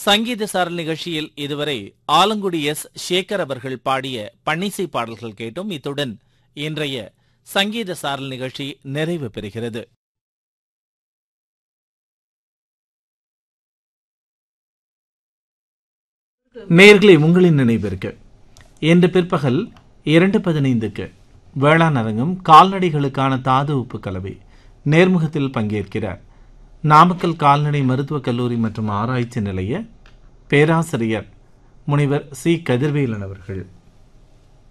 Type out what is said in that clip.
சங்கீத சாரல் நிகழ்ச்சியில் இதுவரை ஆலங்குடி எஸ் சேகர் அவர்கள் பாடிய பன்னிசை பாடல்கள் கேட்டும் இத்துடன் இன்றைய சங்கீத சாரல் நிகழ்ச்சி நிறைவு பெறுகிறது நேர்களை உங்களின் நினைவிற்கு இன்று பிற்பகல் இரண்டு பதினைந்துக்கு வேளாண் அரங்கம் கால்நடைகளுக்கான தாது உப்பு கலவை நேர்முகத்தில் பங்கேற்கிறார் நாமக்கல் கால்நடை மருத்துவக் கல்லூரி மற்றும் ஆராய்ச்சி நிலைய பேராசிரியர் முனைவர் சி கதிர்வேலன் அவர்கள்